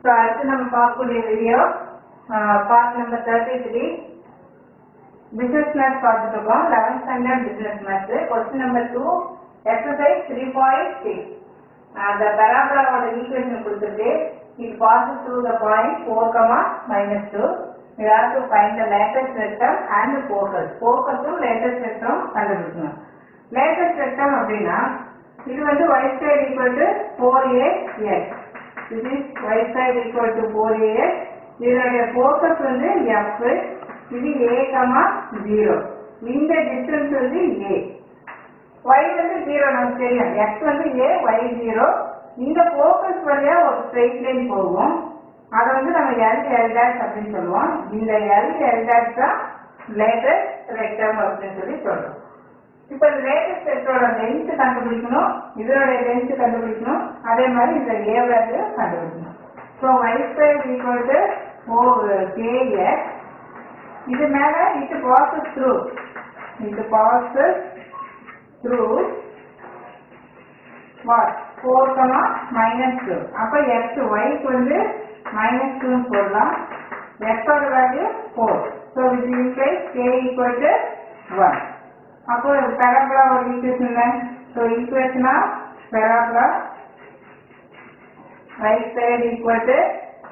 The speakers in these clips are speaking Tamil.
ஸோ அடுத்து நம்ம பார்க்கக்கூடிய video part number thirty three business maths பார்த்துட்டு இருக்கோம் eleventh standard business maths question number two exercise three point six அந்த பராபராவோட ஈக்குவேஷன் கொடுத்துருக்கு it passes through the point 4 comma minus 2 we have to find the latest vector and focus focusம் latest vectorம் கண்டுபிடிக்கணும் latest vector அப்படின்னா இது வந்து y square equal to 4ax this is y square equal to 4ax இதனுடைய focus வந்து f இது a comma 0 இந்த distance வந்து a y வந்து 0 நமக்கு தெரியும் x வந்து a y 0 இந்த ஃபோக்கஸ் வழியா ஒரு ஸ்ட்ரெயிட் லைன் போகும் அதை வந்து நம்ம எல் எல் டேஷ் அப்படின்னு சொல்லுவோம் இந்த எல் எல் டேஷ் தான் லேட்டஸ்ட் ரெக்டம் அப்படின்னு சொல்லி சொல்றோம் இப்போ இந்த லேட்டஸ்ட் ரெக்டோட லென்த் கண்டுபிடிக்கணும் இதோட லென்த் கண்டுபிடிக்கணும் அதே மாதிரி இந்த ஏ வேல்யூ கண்டுபிடிக்கணும் so y square equal to ஓ கேஎக்ஸ் இது மேல இது பாசஸ் த்ரூ இது passes through what four comma minus two அப்போ எக்ஸ் ஒய்க்கு வந்து மைனஸ் டூன்னு போடலாம் எக்ஸோட value four so with implies K equal to one அப்போ பெராபுலா ஒரு ஈக்குவேஷன் ஸோ ஈக்குவேஷனா parabola right side equal to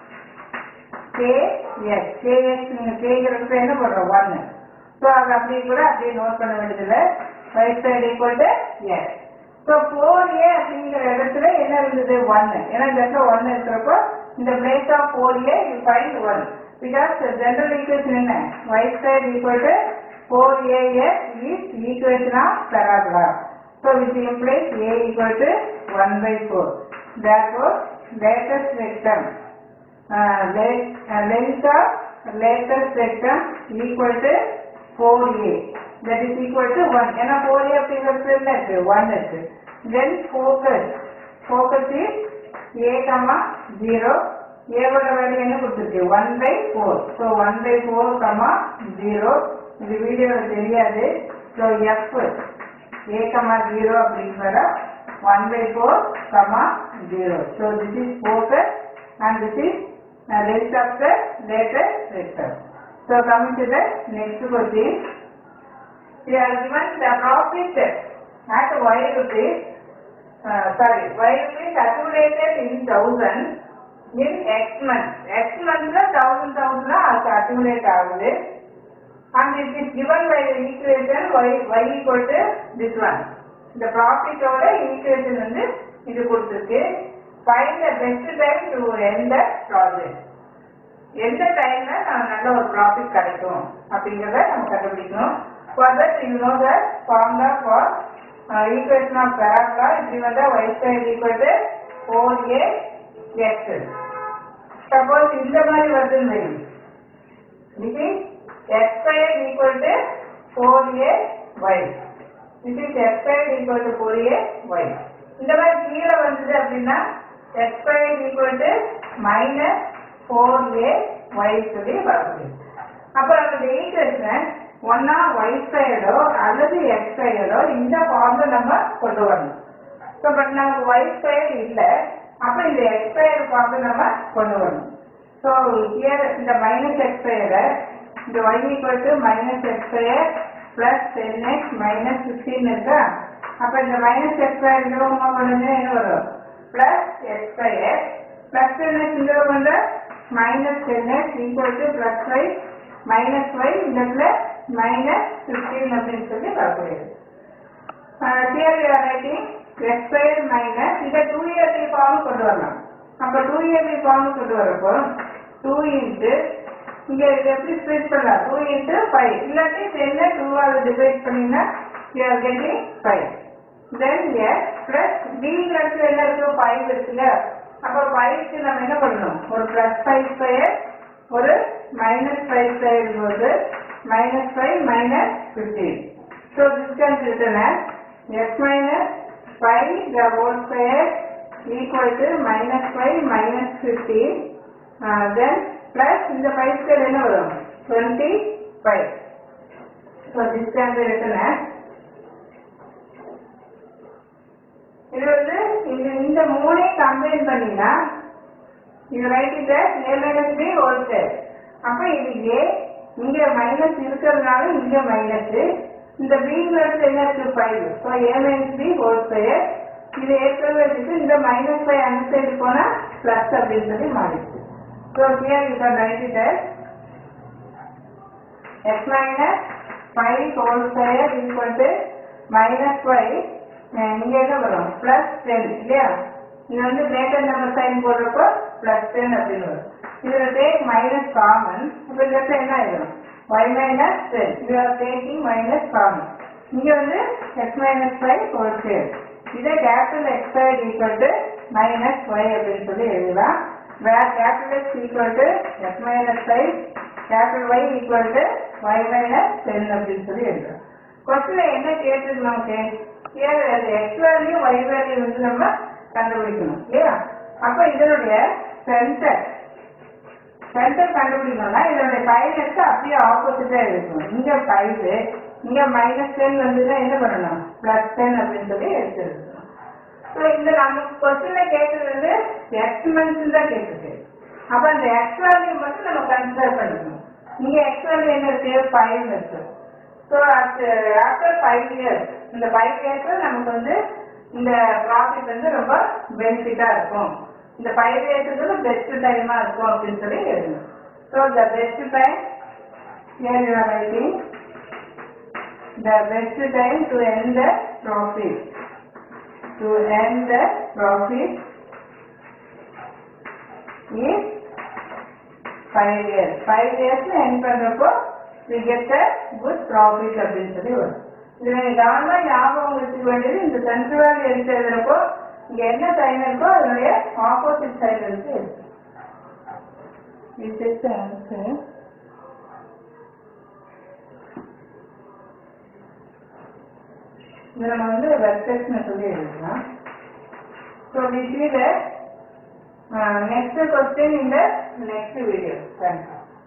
K X K X நீங்கள் கேங்கிறதுக்கு என்ன பண்ணுறோம் ஒன்று ஸோ அது அப்படியே கூட அப்படியே நோட் பண்ண வேண்டியதில்லை right side equal to X so four A அப்படிங்கிற இடத்துல என்ன இருந்தது ஒன்னு ஏன்னா இந்த இடத்துல ஒன்னு இருக்கிறப்போ இந்த place of four A you find one because general equation என்ன Y square equal to four A is equation of parabola so with implies A equal to one by four therefore latest vector uh, let, uh, length of latest vector equal to 4a that is equal to 1 ஏன்னா 4a அப்படிங்கிறது என்ன இருக்கு 1 இருக்கு then focus focus is a comma 0 a ஓட வேல்யூ என்ன கொடுத்துருக்கு 1 by 4 so 1 by 4 comma 0 இது வீடியோல தெரியாது so f a comma 0 அப்படிங்கிற 1 by 4 comma 0 so this is focus and this is uh, length of the latest vector so coming to the next question we are given the profit at y rupees, uh, sorry, y rupees accumulated in thousand in x month. x monthல thousand thousand அது accumulate ஆகுது and it is given by the equation y, y equal to this one. இந்த profit ஓட equation வந்து இது கொடுத்திருக்கு find the best time to end the project. எந்த டைம்ல நம்ம நல்ல ஒரு ப்ராஃபிட் கிடைக்கும் அப்படிங்கறத நம்ம கண்டுபிடிக்கணும் for that you know the formula for uh, equation of parabola is given the y square equal to 4a x suppose இந்த மாதிரி வருதுன்னு வைங்க this is x square equal to 4a y this is x square equal to 4a y இந்த மாதிரி கீழே வந்தது அப்படின்னா x square equal to minus 4a y சொல்லி வரக்கூடிய அப்ப அந்த ஈக்குவேஷன் ஒன்னா ஒய் ஸ்கொயர்டோ அல்லது எக்ஸ் ஸ்கொயர்டோ இந்த ஃபார்ம்ல நம்ம கொண்டு வரணும் ஸோ பட் நமக்கு ஒய் ஸ்கொயர் இல்லை அப்ப இந்த எக்ஸ் ஸ்கொயர் ஃபார்ம்ல நம்ம கொண்டு வரணும் ஸோ ஹியர் இந்த மைனஸ் எக்ஸ் ஸ்கொயரை இந்த Y equal to minus X square plus ten X minus fifteen இருக்கா அப்ப இந்த மைனஸ் எக்ஸ் ஸ்கொயர் இந்த பக்கமா பண்ணுங்க என்ன வரும் plus X square plus ten X இந்த பக்கம் minus ten X equal to plus five minus Y இந்த பிளஸ் மைனஸ் ஃபிஃப்டீன் அப்படின்னு சொல்லி வரக்கூடியது here you are writing X square minus இதை டூ இயர் த்ரீ ஃபார்ம் கொண்டு வரலாம் அப்போ டூ இயர் த்ரீ ஃபார்ம் கொண்டு வரப்போ டூ இன்ட்டு இங்கே இது எப்படி ஸ்ப்ளிட் பண்ணலாம் டூ இன்ட்டு ஃபைவ் இல்லாட்டி டென்னை டூவால் டிவைட் பண்ணிங்கன்னா you are getting five then S plus பிங்கிறது என்ன இருக்கு ஃபைவ் இருக்குல்ல அப்போ ஃபைவ்க்கு நம்ம என்ன பண்ணணும் ஒரு பிளஸ் ஃபைவ் ஸ்கொயர் ஒரு மைனஸ் ஃபைவ் ஸ்கொயர் போது minus 5 minus 15. So this can be written as x minus 5 the whole square equal to minus 5 minus 15 uh, then plus இந்த 5 square என்ன வரும் 25. So this can be written as இது வந்து இந்த இந்த மூணை கம்பைன் பண்ணினா இது right it A minus B whole square அப்போ இது ஏ இங்க மைனஸ் இருக்கிறதுனால இங்க மைனஸ் இந்த பிங்கிற இடத்துல என்ன இருக்கு five so A minus B whole square இது ஏற்கனவே இருக்கு இந்த மைனஸ் ஃபைவ் அந்த சைடு போனா பிளஸ் அப்படின்னு சொல்லி மாறிடுச்சு so here you can write it x minus 5 whole square equal to minus 5 ah இங்க என்ன வரும் plus 10 இல்லையா இது வந்து கிரேட்டர் நம்பர் சைன் போடுறப்போ plus 10 அப்படின்னு வரும் இதுல take minus common அப்ப இந்த இடத்துல என்ன ஆயிடும் y minus 10 you are taking minus common இங்க வந்து x minus 5 whole square இதை capital X squared equal to minus y அப்படின்னு சொல்லி எழுதலாம் where capital X equal to x minus 5 capital Y equal to y minus 10 அப்படின்னு சொல்லி எழுதுறோம் கொஸ்டின்ல என்ன கேட்டிருக்கு நமக்கு ஏன் எக்ஸ் வேல்யூ y வேல்யூ வந்து நம்ம கண்டுபிடிக்கணும் இல்லையா அப்ப இதனுடைய சென்டர் சென்டர் கண்டுபிடிக்கணும்னா இதனுடைய மைனஸ்க்கு அப்படியே ஆப்போசிட்டா இருக்கணும் இங்க ஃபைவ் இங்க மைனஸ் டென் வந்துன்னா என்ன பண்ணணும் பிளஸ் டென் அப்படின்னு சொல்லி எடுத்துருக்கணும் ஸோ இந்த நமக்கு கொஸ்டின்ல கேட்கறது வந்து எக்ஸ் மந்த்ஸ் தான் கேட்டிருக்கு அப்ப அந்த எக்ஸ் வேல்யூ மட்டும் நம்ம கன்சிடர் பண்ணிக்கணும் இங்க எக்ஸ் வேல்யூ என்ன இருக்கு ஃபைவ் இருக்கு ஸோ ஆஃப்டர் ஃபைவ் இயர்ஸ் இந்த ஃபைவ் இயர்ஸ்ல நமக்கு வந்து இந்த ப்ராஃபிட் வந்து ரொம்ப பெனிஃபிட்டா இருக்கும் இந்த ஃபைவ் இயர்ஸ்க்கு பெஸ்ட் டைமா இருக்கும் அப்படின்னு சொல்லி எழுதணும் so the best time here you are writing the best time to earn the profit to earn the profit is five years. Five years end பண்றப்போ we get a good profit அப்படின்னு சொல்லி வரும் இதுல நீ கவனமா ஞாபகம் வச்சுக்க வேண்டியது இந்த சென்ட்ரல் எடுத்து எழுதுறப்போ இங்க என்ன சைன் இருக்கோ அதனுடைய ஆப்போசிட் சைடு இருக்கு This is the answer. இது நம்ம வந்து வெர்டெக்ஸ்னு சொல்லி எழுதலாம் so we see that Uh, next question in the next video. Thank you.